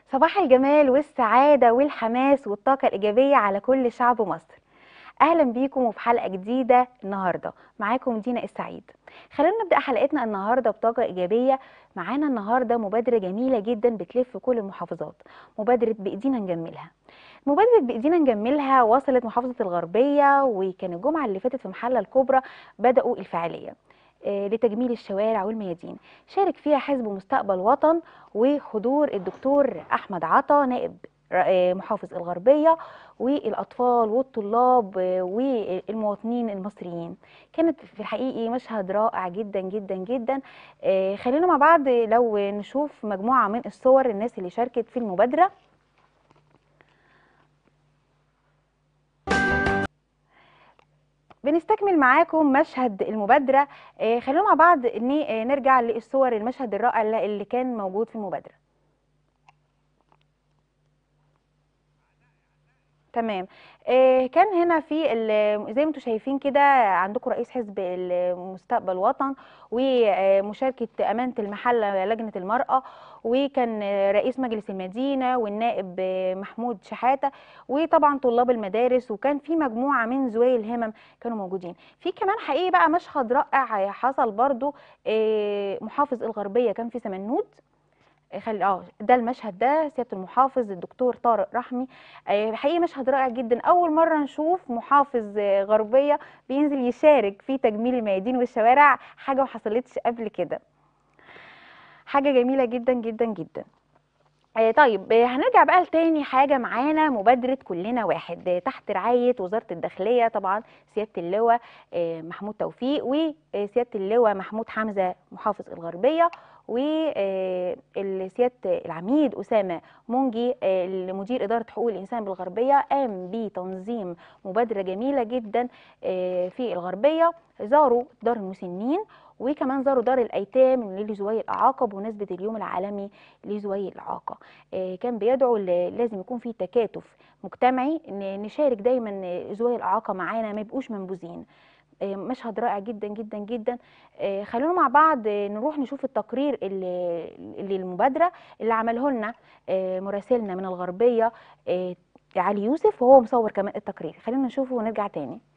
صباح الجمال والسعادة والحماس والطاقة الإيجابية على كل شعب مصر أهلا بيكم وفي حلقة جديدة النهاردة معاكم دينا السعيد خلونا نبدأ حلقتنا النهاردة بطاقة إيجابية معانا النهاردة مبادرة جميلة جدا بتلف كل المحافظات مبادرة بإيدينا نجملها مبادرة بإيدينا نجملها وصلت محافظة الغربية وكان الجمعة اللي فاتت في محلة الكبرى بدأوا الفعالية آه، لتجميل الشوارع والميادين شارك فيها حزب مستقبل وطن وحضور الدكتور أحمد عطا نائب ر- آه، محافظ الغربية والأطفال والطلاب آه، والمواطنين المصريين كانت في الحقيقي مشهد رائع جدا جدا جدا آه، خلينا مع بعض لو نشوف مجموعة من الصور الناس اللي شاركت في المبادرة بنستكمل معاكم مشهد المبادرة آه، خلونا مع بعض ن- آه، نرجع للصور المشهد الرائع اللي اللي كان موجود في المبادرة تمام آه، كان هنا في ال- زي ما انتم شايفين كده عندكم رئيس حزب المستقبل وطن ومشاركة أمانة المحلة لجنة المرأة وكان آه، رئيس مجلس المدينة والنائب آه، محمود شحاتة وطبعا طلاب المدارس وكان في مجموعة من ذوي الهمم كانوا موجودين في كمان حقيقي بقى مشهد رائع حصل برضو آه، محافظ الغربية كان في سمنود خلي اه ده المشهد ده سياده المحافظ الدكتور طارق رحمي آه، حقيقي مشهد رائع جدا اول مره نشوف محافظ آه، غربيه بينزل يشارك في تجميل الميادين والشوارع حاجه ما حصلتش قبل كده حاجه جميله جدا جدا جدا آه، طيب آه، هنرجع بقى لتاني حاجة معانا مبادرة كلنا واحد آه، تحت رعاية وزارة الداخلية طبعا سيادة اللواء آه، محمود توفيق وسيادة اللواء محمود حمزة محافظ الغربية وسيادة العميد أسامة منجي آه، مدير إدارة حقوق الإنسان بالغربية قام بتنظيم مبادرة جميلة جدا آه، في الغربية زاروا دار المسنين وكمان زاروا دار الأيتام لذوي الإعاقة بمناسبة اليوم العالمي لذوي الإعاقة آه، كان بيدعو ل- لازم يكون في تكاتف مجتمعي ن- نشارك دايما آه، ذوي الإعاقة معانا ما يبقوش منبوذين آه، مشهد رائع جدا جدا جدا آه، خلونا مع بعض آه، نروح نشوف التقرير اللي اللي المبادرة اللي عمله لنا آه، مراسلنا من الغربية آه، علي يوسف وهو مصور كمان التقرير خلينا نشوفه ونرجع تاني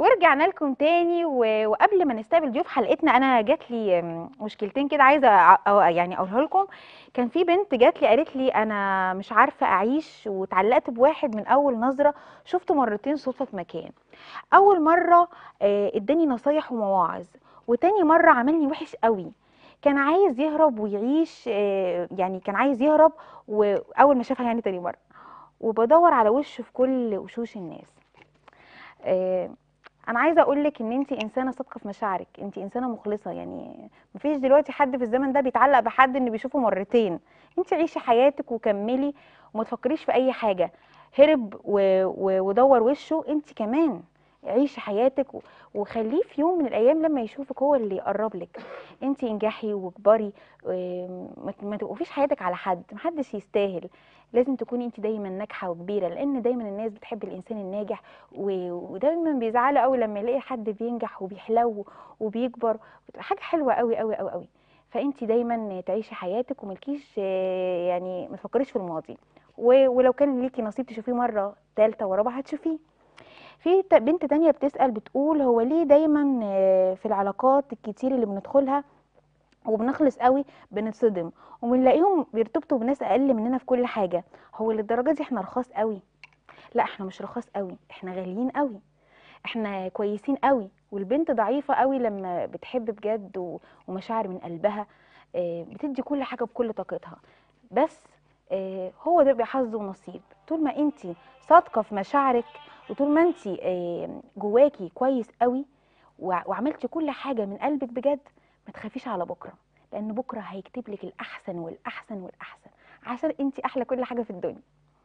ورجعنا لكم تاني و- وقبل ما نستقبل ضيوف حلقتنا انا جات لي أم، مشكلتين كده عايزه أ- أو يعني اقولها لكم كان في بنت جات لي قالت لي انا مش عارفه اعيش واتعلقت بواحد من اول نظره شفته مرتين صدفه في مكان اول مره آه، اداني نصايح ومواعظ وتاني مره عملني وحش قوي كان عايز يهرب ويعيش آه، يعني كان عايز يهرب واول ما شافها يعني تاني مره وبدور على وشه في كل وشوش الناس آه، انا عايزه اقول لك ان انت انسانه صادقه في مشاعرك انت انسانه مخلصه يعني مفيش دلوقتي حد في الزمن ده بيتعلق بحد انه بيشوفه مرتين انت عيشي حياتك وكملي وما تفكريش في اي حاجه هرب و... و... ودور وشه انت كمان عيشي حياتك و... وخليه في يوم من الايام لما يشوفك هو اللي يقرب لك انت انجحي واكبري وما ت- ما توقفيش حياتك على حد محدش يستاهل لازم تكوني انت دايما ناجحه وكبيره لان دايما الناس بتحب الانسان الناجح و- ودايما بيزعلوا قوي لما يلاقي حد بينجح وبيحلو وبيكبر بتبقى حاجه حلوه قوي قوي قوي قوي فانت دايما تعيشي حياتك وملكيش آه، يعني ما تفكريش في الماضي و- ولو كان ليكي نصيب تشوفيه مره ثالثه ورابعه هتشوفيه في ت- بنت تانية بتسأل بتقول هو ليه دايما آه، في العلاقات الكتير اللي بندخلها وبنخلص قوي بنتصدم وبنلاقيهم بيرتبطوا بناس اقل مننا في كل حاجه هو للدرجه دي احنا رخاص قوي لا احنا مش رخاص قوي احنا غاليين قوي احنا كويسين قوي والبنت ضعيفه قوي لما بتحب بجد و- ومشاعر من قلبها آه، بتدي كل حاجه بكل طاقتها بس آه، هو ده بيبقى حظ ونصيب طول ما انت صادقه في مشاعرك وطول ما انت جواكي كويس قوي وع- وعملتي كل حاجه من قلبك بجد ما تخافيش على بكره لان بكره هيكتب لك الاحسن والاحسن والاحسن عشان انت احلى كل حاجه في الدنيا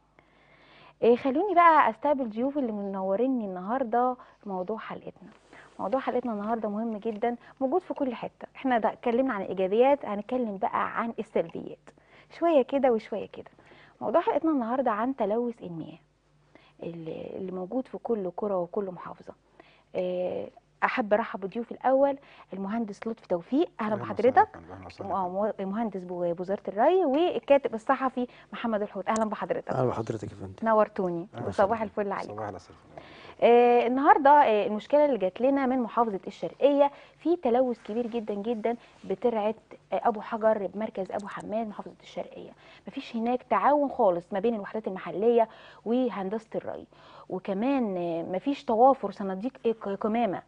إيه خلوني بقى استقبل ضيوف اللي منوريني النهارده في موضوع حلقتنا موضوع حلقتنا النهارده مهم جدا موجود في كل حته احنا ده اتكلمنا عن الايجابيات هنتكلم بقى عن السلبيات شويه كده وشويه كده موضوع حلقتنا النهارده عن تلوث المياه اللي اللي موجود في كل قرى وكل محافظه إيه، احب ارحب بضيوفي الاول المهندس لطفي توفيق اهلا بحضرتك آه، مو- مهندس بو- بوزاره الري والكاتب الصحفي محمد الحوت اهلا بحضرتك اهلا بحضرتك يا فندم نورتوني وصباح الفل عليك صباح الخير آه النهارده آه المشكله اللي جات لنا من محافظه الشرقيه في تلوث كبير جدا جدا بترعه آه ابو حجر بمركز ابو حماد محافظه الشرقيه مفيش هناك تعاون خالص ما بين الوحدات المحليه وهندسه الري وكمان آه مفيش توافر صناديق إيه- قمامه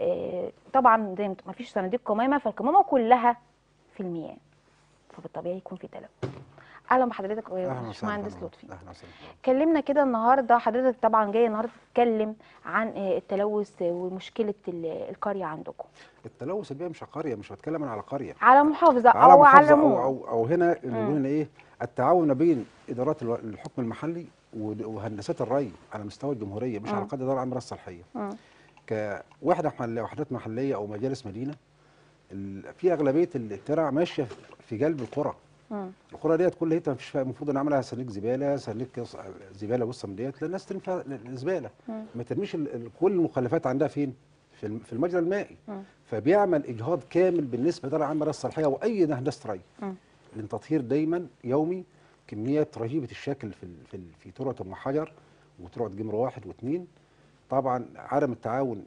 آه طبعا زي ما انتم- مفيش صناديق قمامه فالقمامه كلها في المياه فبالطبيعي يكون في تلوث اهلا بحضرتك يا اهلا وسهلا باشمهندس فندم. لطفي اهلا وسهلا اتكلمنا كده النهارده حضرتك طبعا جاي النهارده تتكلم عن آه، التلوث ومشكله ال- القريه عندكم التلوث البيئي مش على قريه مش بتكلم انا على قريه على محافظه على او على محافظه العموم او او, أو هنا اللي مم. بيقولوا لنا ايه التعاون ما بين ادارات الو- الحكم المحلي ود- وهندسات الري على مستوى الجمهوريه مش مم. على قد اداره العامه الصالحيه مم. كوحده محليه وحدات محليه او مجالس مدينه ال- في اغلبيه الترع ماشيه في قلب القرى مم. القرى ديت كل هي مفيش فيها- المفروض نعملها سنيك زباله سنيك كص- زباله بص من ديت للناس ترمي فيها الزباله مم. ما ترميش ال- ال- كل المخلفات عندها فين؟ في الم- في المجرى المائي مم. فبيعمل اجهاض كامل بالنسبه لدار عامه الصالحيه واي هندسه ري مم. لان تطهير دايما يومي كميات رهيبه الشكل في ال- في ال- في ترعه ام حجر وترعه جمر واحد واثنين طبعا عدم التعاون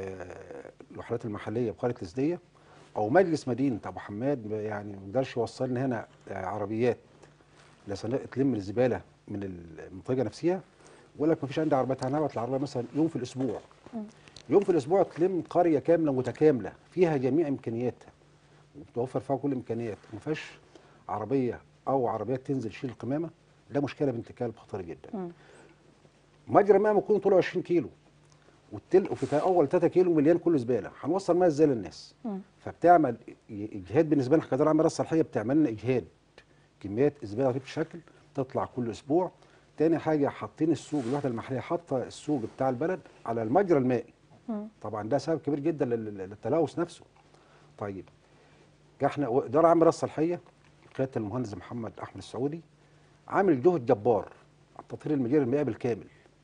آه، الوحدات المحليه بقريه الازديه او مجلس مدينه ابو حماد يعني ما يقدرش يوصلنا هنا آه، عربيات لصناديق تلم الزباله من المنطقه نفسها ويقول لك ما فيش عندي عربيات هنبعت العربيه مثلا يوم في الاسبوع مم. يوم في الاسبوع تلم قريه كامله متكامله فيها جميع امكانياتها وتوفر فيها كل الامكانيات ما فيهاش عربيه او عربيات تنزل تشيل القمامه ده مشكله بنت كلب خطيره جدا مم. مجرى ماء يكون طوله 20 كيلو والتل وفي اول 3 كيلو مليان كله زباله هنوصل ميه ازاي للناس مم. فبتعمل ي- اجهاد بالنسبه لنا كاداره عامه الصالحيه بتعمل لنا اجهاد كميات زباله رهيبه الشكل تطلع كل اسبوع تاني حاجه حاطين السوق الوحده المحليه حاطه السوق بتاع البلد على المجرى المائي مم. طبعا ده سبب كبير جدا لل- لل- للتلوث نفسه طيب جه احنا و- اداره عامه الصالحيه قياده المهندس محمد احمد السعودي عامل جهد جبار على تطهير المجاري المائيه بالكامل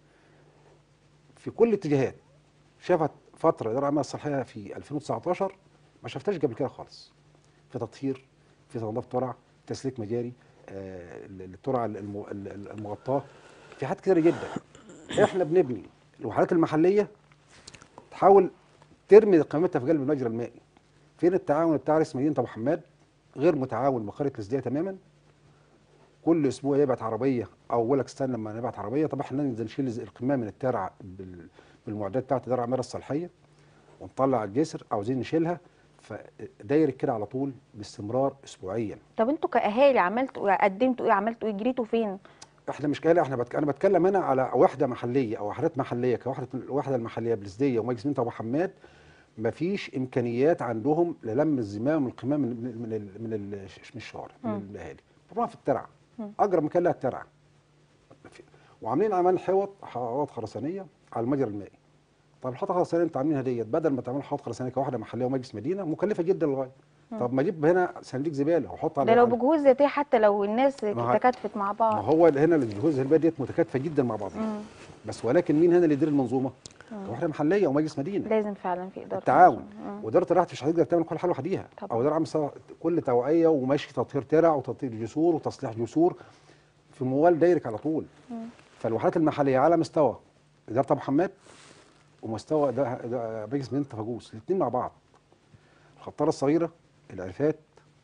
في كل الاتجاهات شافت فتره اداره عامه الصالحيه في 2019 ما شفتهاش قبل كده خالص في تطهير في تنظيف ترع تسليك مجاري آه، ال- الترع الم- ال- المغطاه في حاجات كتيره جدا احنا بنبني الوحدات المحليه تحول بتحاول ترمي قيمتها في قلب المجرى المائي فين التعاون بتاع رئيس مدينه ابو حماد غير متعاون مع قريه الازدياد تماما كل اسبوع يبعت عربيه او يقول لك استنى لما نبعت عربيه طب احنا ننزل نشيل القمامه من الترع بال- بالمعدات بتاعت اداره العماله الصالحيه ونطلع الجسر عاوزين نشيلها فداير كده على طول باستمرار اسبوعيا طب انتوا كاهالي عملتوا قدمتوا ايه عملتوا ايه جريتوا فين احنا مش قال احنا بتك... انا بتكلم هنا على وحده محليه او وحدات محليه كوحده الوحده المحليه بالازديه ومجلس مدينه ابو حماد مفيش امكانيات عندهم للم الزمام والقمام من من من, ال... من, ال... من الشوارع من مم. الاهالي بيروحوا في الترع مم. اقرب مكان لها الترع في- وعاملين عمال حوض حوض خرسانيه على المجرى المائي طب الحوض الخرسانيه انتوا عاملينها ديت بدل ما تعملوا حوض خرسانيه كوحده محليه ومجلس مدينه مكلفه جدا للغايه طب ما اجيب هنا صناديق زباله واحط على ده لو على- بجهود ذاتيه حتى لو الناس ما هو- تكاتفت مع ما بعض هو هنا الجهود الهلبيه ديت متكاتفه جدا مع بعضها مم. بس ولكن مين هنا اللي يدير المنظومه؟ مم. وحده محليه ومجلس مدينه لازم فعلا في اداره التعاون مم. واداره الرعايه مش هتقدر تعمل كل حاجه لوحديها طبعا. او اداره عامه سوا- كل توعيه ومشي تطهير ترع وتطهير جسور وتصليح جسور في موال دايرك على طول مم. فالوحدات المحليه على مستوى اداره ابو حماد ومستوى ده ده مجلس مدينه تفاجوس الاثنين مع بعض الخطاره الصغيره العرفات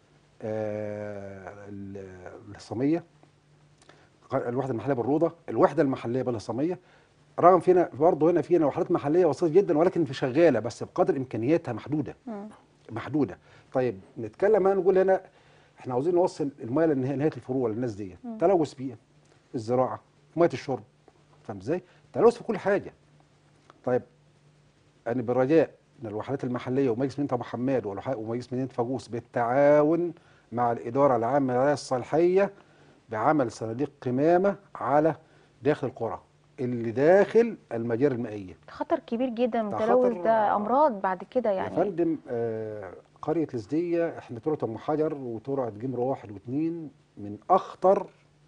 آه ال- الهصاميه ق- الوحده المحليه بالروضه الوحده المحليه بالهصاميه رغم فينا برضه هنا فينا وحدات محليه بسيطه جدا ولكن في شغاله بس بقدر امكانياتها محدوده مم. محدوده طيب نتكلم هنا نقول هنا احنا عاوزين نوصل الميه لنهايه نهاية الفروع للناس دي مم. تلوث بيئه الزراعه ميه الشرب فاهم ازاي تلوث في كل حاجه طيب انا بالرجاء ان الوحدات المحليه ومجلس مدينه ابو حماد والوح- ومجلس مدينه فاجوس بالتعاون مع الاداره العامه للرعايه الصالحيه بعمل صناديق قمامه على داخل القرى اللي داخل المجاري المائيه خطر كبير جدا ده والتلوث خطر- ده امراض بعد كده يا يعني فندم آه قرية الازدية احنا ترعة ام حجر وترعة جمر واحد واثنين من اخطر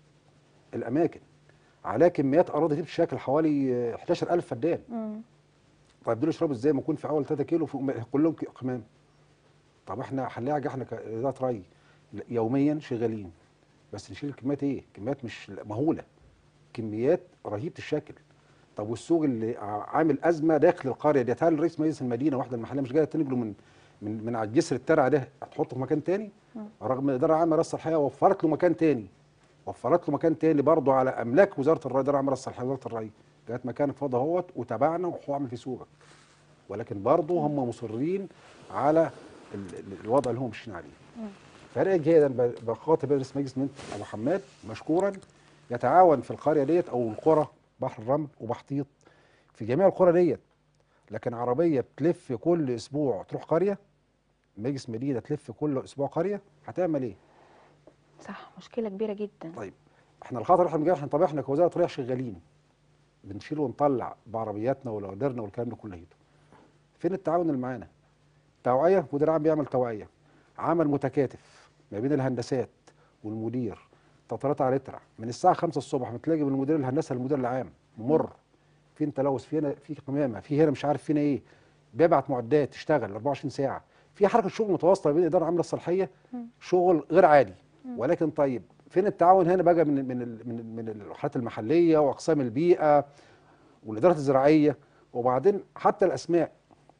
الاماكن على كميات اراضي دي بتشكل حوالي آه، 11000 فدان مم. طيب دول يشربوا ازاي ما يكون في اول 3 كيلو في كلهم ك- قمام طب احنا هنلاقي احنا كاداره ري يوميا شغالين بس نشيل الكميات ايه كميات مش مهوله كميات رهيبه الشكل طب والسوق اللي ع- عامل ازمه داخل القريه دي هل رئيس مجلس المدينه واحده المحليه مش جايه تنقله من من من على الجسر الترع ده هتحطه في مكان تاني مم. رغم ان الاداره العامه رأس الصالحيه وفرت له مكان تاني وفرت له مكان تاني برضه على املاك وزاره الري الاداره العامه رأس الصالحيه وزاره الري جات مكان فاضي اهوت وتابعنا وعمل فيه سوق ولكن برضه هم مصرين على ال- ال- الوضع اللي هم ماشيين عليه مم. فرق جيدا ب- بخاطب رئيس مجلس مدينه ابو حماد مشكورا يتعاون في القريه ديت او القرى بحر الرمل وبحطيط في جميع القرى ديت لكن عربيه بتلف كل اسبوع تروح قريه مجلس مدينه تلف كل اسبوع قريه هتعمل ايه؟ صح مشكله كبيره جدا طيب احنا الخطر احنا بنجي- احنا طب احنا كوزاره ريح شغالين بنشيل ونطلع بعربياتنا ولودرنا والكلام ده كله هيته فين التعاون اللي معانا؟ توعيه مدير عام بيعمل توعيه عمل متكاتف ما بين الهندسات والمدير تطرات على الاترع من الساعه 5 الصبح بتلاقي من مدير الهندسه للمدير العام ممر فين تلوث في هنا في قمامه في هنا مش عارف فينا ايه بيبعت معدات تشتغل 24 ساعه في حركه شغل متواصله بين الاداره العامه الصالحيه مم. شغل غير عادي ولكن طيب فين التعاون هنا بقى من من ال- من من الوحدات المحليه واقسام البيئه والادارات الزراعيه وبعدين حتى الاسماء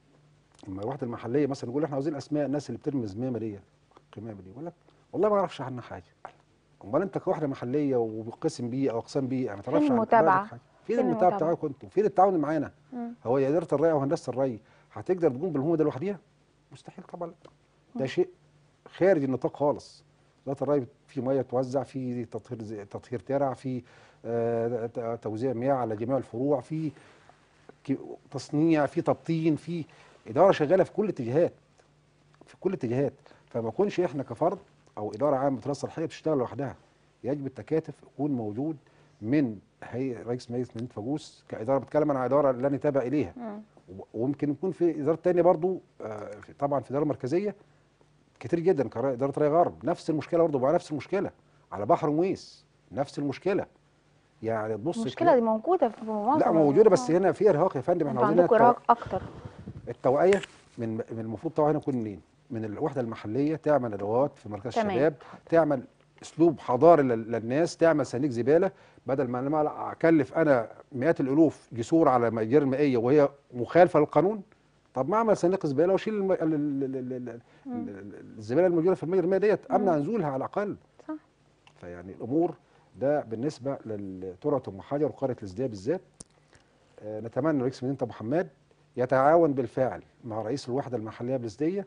لما الوحده المحليه مثلا نقول احنا عاوزين اسماء الناس اللي بترمي زمامه دي القمامه دي يقول لك والله ما اعرفش عنها حاجه امال انت كوحده محليه وقسم بيئه واقسام بيئه ما تعرفش عن المتابعة؟ بلدك حاجة. فين فين المتابعه المتابعة؟ بتاعكم انتوا فين التعاون معانا مم. هو يا اداره الري وهندسه الري هتقدر تقوم بالمهمه ده لوحديها مستحيل طبعا لا. ده شيء خارج النطاق خالص اداره الري في ميه توزع في تطهير زي- تطهير ترع في آه، ت- توزيع مياه على جميع الفروع في ك- تصنيع في تبطين في اداره شغاله في كل الاتجاهات في كل الاتجاهات فما يكونش احنا كفرد او اداره عامه رئاسه صالحيه بتشتغل لوحدها يجب التكاتف يكون موجود من هيئه رئيس مجلس مدينه فاجوس كاداره بتكلم عن اداره لا نتابع اليها مم. و- وممكن يكون في اداره تانية برضو آه، في- طبعا في اداره مركزيه كتير جدا كاداره ري غرب نفس المشكله برضو بقى نفس المشكله على بحر مويس نفس المشكله يعني تبص المشكله دي موجوده في معظم لا موجوده بس آه. هنا في ارهاق يا فندم احنا انتوا عاوزين عندكم التو- ارهاق اكتر التوعيه من من المفروض التوعيه هنا تكون منين؟ من الوحده المحليه تعمل ادوات في مركز تمام. الشباب تعمل اسلوب حضاري لل- للناس تعمل صناديق زباله بدل ما انا اكلف انا مئات الالوف جسور على المجاري المائيه وهي مخالفه للقانون طب ما اعمل صناديق زباله واشيل الم... ال... ال... ال... ال... ال... ال- الزباله الموجوده في الميه المائيه ديت امنع نزولها على الاقل صح. فيعني الامور ده بالنسبه لترعه ام حجر وقريه الازدياد بالذات آه، نتمنى رئيس مدينه ابو حماد يتعاون بالفعل مع رئيس الوحده المحليه بالازديه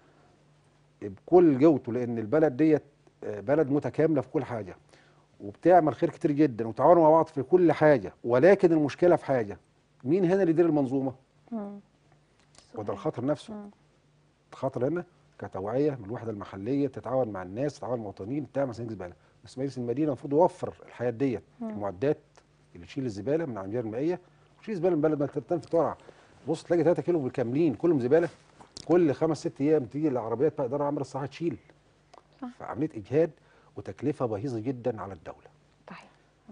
بكل جوته لان البلد ديت آه، بلد متكامله في كل حاجه وبتعمل خير كتير جدا وتعاونوا مع بعض في كل حاجه ولكن المشكله في حاجه مين هنا اللي يدير المنظومه مم. وده صحيح. الخطر نفسه مم. الخطر هنا كتوعيه من الوحده المحليه تتعاون مع الناس تتعاون مع المواطنين تعمل صناديق زباله بس مجلس المدينه المفروض يوفر الحياه ديت المعدات اللي تشيل الزباله من على المياه المائيه وتشيل الزباله من البلد ما تتم في ترعه بص تلاقي 3 كيلو بالكاملين كلهم زباله كل خمس ست ايام تيجي العربيات بتاع اداره عامه الصحه تشيل صح. فعمليه اجهاد وتكلفه باهظه جدا على الدوله صحيح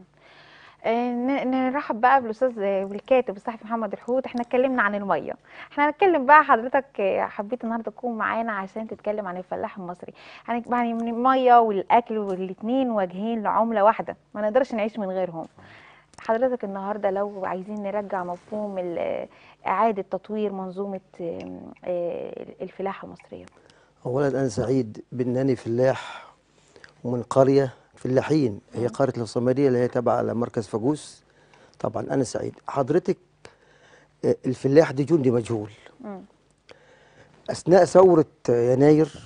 آه، ن- نرحب بقى بالاستاذ آه، بالكاتب الصحفي محمد الحوت احنا اتكلمنا عن الميه احنا هنتكلم بقى حضرتك آه، حبيت النهارده تكون معانا عشان تتكلم عن الفلاح المصري هنك- يعني من الميه والاكل والاثنين وجهين لعمله واحده ما نقدرش نعيش من غيرهم حضرتك النهارده لو عايزين نرجع مفهوم ال- اعاده تطوير منظومه آه، آه، الفلاحه المصريه أولا أنا سعيد بأنني فلاح ومن قرية فلاحين هي قرية الصومالية اللي هي تابعة لمركز فاجوس طبعا أنا سعيد حضرتك آه، الفلاح دي جندي مجهول مم. أثناء ثورة آه، يناير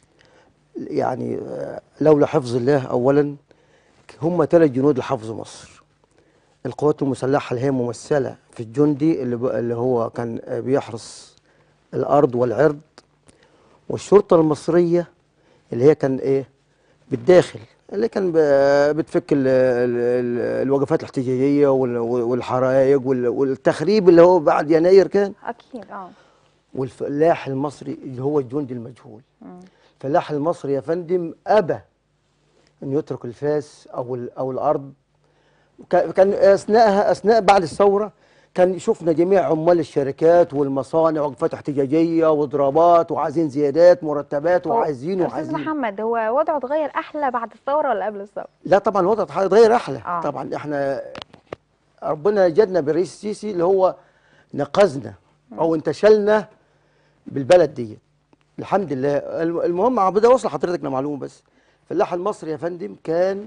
يعني آه، لولا حفظ الله أولا هم ثلاث جنود لحفظ مصر القوات المسلحة اللي هي ممثلة في الجندي اللي, ب- اللي هو كان آه، بيحرس الأرض والعرض والشرطة المصرية اللي هي كان إيه بالداخل اللي كان ب- بتفك ال- ال- ال- الوقفات الاحتجاجية وال- والحرائق وال- والتخريب اللي هو بعد يناير كان اكيد اه والفلاح المصري اللي هو الجندي المجهول مم. الفلاح المصري يا فندم أبى أن يترك الفاس أو ال- أو الأرض كا- كان أثناءها أثناء بعد الثورة كان شفنا جميع عمال الشركات والمصانع وقفات احتجاجية وضرابات وعايزين زيادات مرتبات هو وعايزين استاذ وعايزين محمد هو وضعه اتغير احلى بعد الثوره ولا قبل الثوره لا طبعا الوضع هيتغير احلى آه. طبعا احنا ربنا جدنا بالرئيس السيسي اللي هو نقذنا او انتشلنا بالبلد دي الحمد لله الم- المهم عبد اوصل لحضرتك معلومه بس الفلاح المصري يا فندم كان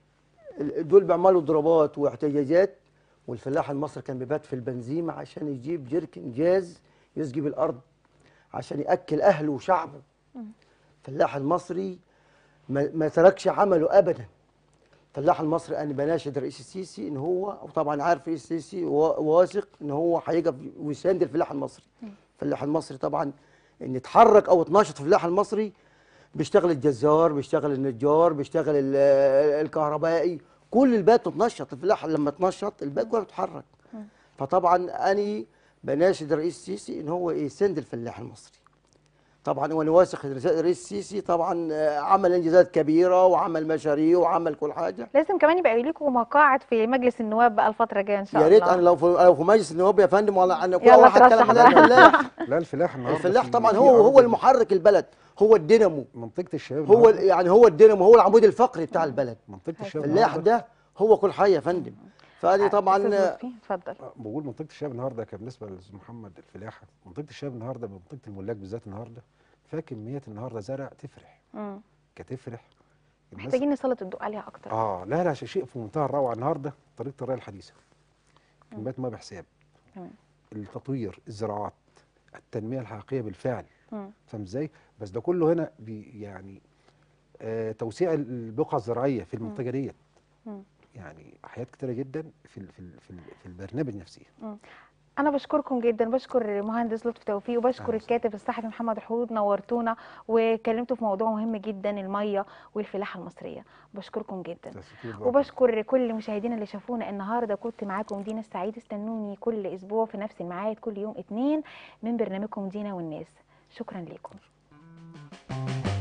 ال- دول بيعملوا ضربات واحتجاجات والفلاح المصري كان بيبات في البنزيمة عشان يجيب جركن جاز يسقي بالارض عشان ياكل اهله وشعبه الفلاح المصري ما, ما تركش عمله ابدا الفلاح المصري انا بناشد الرئيس السيسي ان هو وطبعا عارف الرئيس السيسي وا- واثق ان هو هيقف ويساند الفلاح المصري الفلاح المصري طبعا ان يتحرك او يتناشط في الفلاح المصري بيشتغل الجزار بيشتغل النجار بيشتغل ال- الكهربائي كل البلد تتنشط الفلاح لما تنشط البلد كلها بتتحرك فطبعا اني بناشد الرئيس السيسي ان هو يساند الفلاح المصري طبعا وانا واثق ان الرئيس السيسي طبعا آه، عمل انجازات كبيره وعمل مشاريع وعمل كل حاجه لازم كمان يبقى لكم مقاعد في مجلس النواب بقى الفتره الجايه ان شاء يا الله ريت انا لو في لو في مجلس النواب يا فندم والله انا كل يلا واحد ترشح كلام بقى. على الفلاح لا الفلاح النهارده الفلاح في- طبعا في هو هو أرض المحرك البلد هو الدينامو منطقه الشباب هو ال- النهاردة- يعني هو الدينامو هو العمود الفقري بتاع البلد منطقه الشباب الفلاح النهاردة- ده هو كل حاجه يا فندم فانا طبعا أستاذ لطفي، اتفضل آه، بقول منطقه الشباب النهارده كان بالنسبه للاستاذ محمد الفلاحه منطقه الشباب النهارده منطقه الملاك بالذات النهارده فيها كميات النهارده زرع تفرح مم. كتفرح الناس محتاجين نسلط الضوء عليها اكتر اه لا لا شيء في منتهى الروعه النهارده طريقه الري الحديثه كميات ما بحساب تمام. التطوير الزراعات التنميه الحقيقيه بالفعل مم. فاهم ازاي بس ده كله هنا بي يعني آه توسيع البقعه الزراعيه في المنطقه ديت مم. يعني حاجات كتيره جدا في ال- في ال- في, ال- في البرنامج نفسه انا بشكركم جدا بشكر المهندس لطفي توفيق وبشكر أهلا وسهلا. الكاتب الصحفي محمد حود نورتونا وكلمتوا في موضوع مهم جدا الميه والفلاحه المصريه بشكركم جدا تسكير بقى. وبشكر كل مشاهدينا اللي شافونا النهارده كنت معاكم دينا السعيد استنوني كل اسبوع في نفس الميعاد كل يوم اتنين من برنامجكم دينا والناس شكرا لكم